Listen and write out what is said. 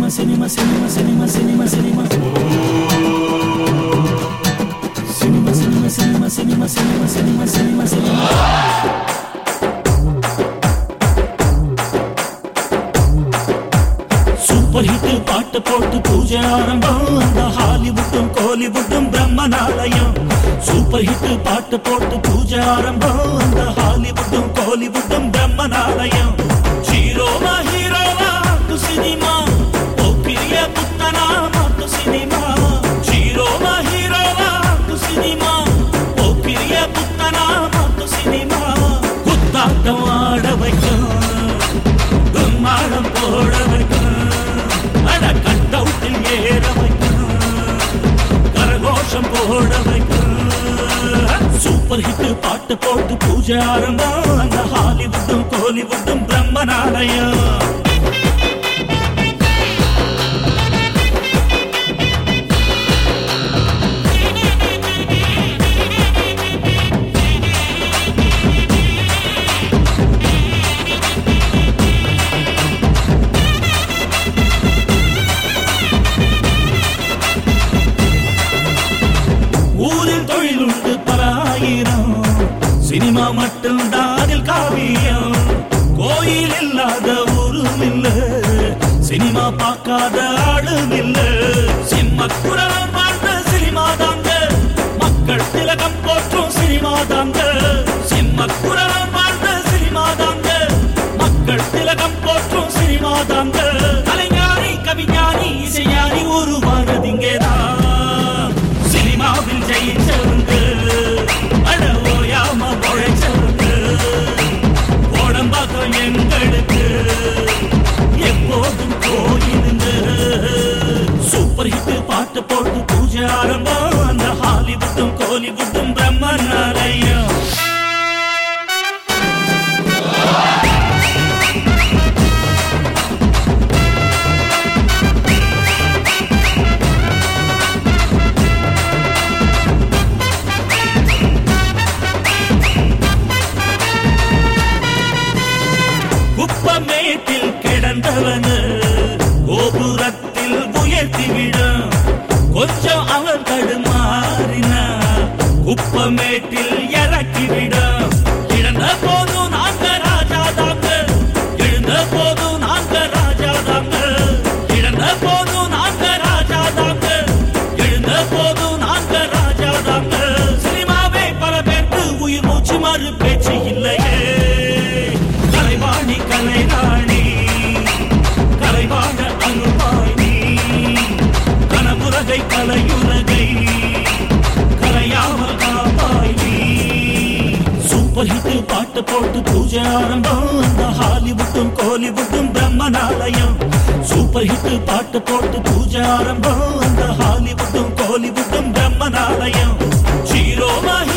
cinema cinema cinema cinema cinema cinema cinema cinema cinema cinema cinema cinema cinema super hit பாட்டு போட்டு பூஜை ஆரம்பம் அந்த ஹாலிவுட்டும் கோலிவுட்டும் பிரம்மனாலயம் சூப்பர் ஹிட் பாட்டு போட்டு பூஜை ஆரம்பம் அந்த ஹாலிவுட்டும் கோலிவுட்டும் பிரம்மனாலயம் ஹீரோவா ஹீரோவா டு சினிமா போக்கிரிய புத்தனா மாத்து சினிமா ஹீரோவா ஹீரோவா டு சினிமா போக்கிரிய புத்தனா மாத்து சினிமா குத்தாட்டம் ஆட வைக்கும் தும்மாடம் போட வைக்கும் அட கட்டவுட்டில் ஏற வைக்கும் கரகோஷம் போட வைக்கும் சூப்பர் ஹிட் பாட்டு போட்டு பூஜை ஆரம்பம் அந்த ஹாலிவுட்டும் கோலிவுட்டும் பிரம்மனாலயம் ஊரில் தொழில் உண்டு பல ஆயிரம் சினிமா மட்டும் அதில் காவியம் கோயில் இல்லாத ஊரும் இல்ல சினிமா பார்க்காத ஆளும் இல்ல சிம்மக்குரலம் வாழ்ந்த சினிமா தாங்க மக்கள் திலகம் போற்றும் சினிமா தாங்க சிம்மக்குரலம் வாழ்ந்த சினிமா தாங்க மக்கள் திலகம் போற்றும் சினிமா தாங்க கலைஞானி கவிஞானி இசைஞானி உருவானதிங்கேதான் சினிமாவில் ஜெயிச்சவங்க அட ஓயாம உழைச்சவங்க உடம்பாக்கம் எங்களுக்கு எப்போதும் கோயிலுங்க சூப்பர் ஹிட் பாட்டு போட்டு பூஜை ஆரம்பம் அந்த ஹாலிவுட்டும் கோலிவுட்டும் பிரம்மனாலயம் குப்பமேட்டில் கிடந்தவனு கோபுரத்தில் உயர்த்தி விடும் கொஞ்சம் அவன் தடுமாறினா குப்பமேட்டில் இறக்கி விடும் இழந்த போதும் நாங்க ராஜா தாங்க எழுந்த போதும் நாங்க ராஜா தாங்க இழந்த போதும் நாங்க ராஜா தாங்க எழுந்த போதும் நாங்க ராஜா தாங்க சினிமாவே பல பேருக்கு உயிர் மூச்சு மாறு பேச்சு இல்லையே கலைவாணி கலைராணி கலைவாழ அனுபாணி கனமுலகை கலையுலகை கலையாமல் காப்பாய் நீ சூப்பர் ஹிட் பாட்டு போட்டு பூஜை ஆரம்பம் அந்த ஹாலிவுட்டும் கோலிவுட்டும் பிரம்மனாலயம் சூப்பர் ஹிட் பாட்டு போட்டு பூஜை ஆரம்பம் அந்த ஹாலிவுட்டும் கோலிவுட்டும் பிரம்மனாலயம் ஹீரோமா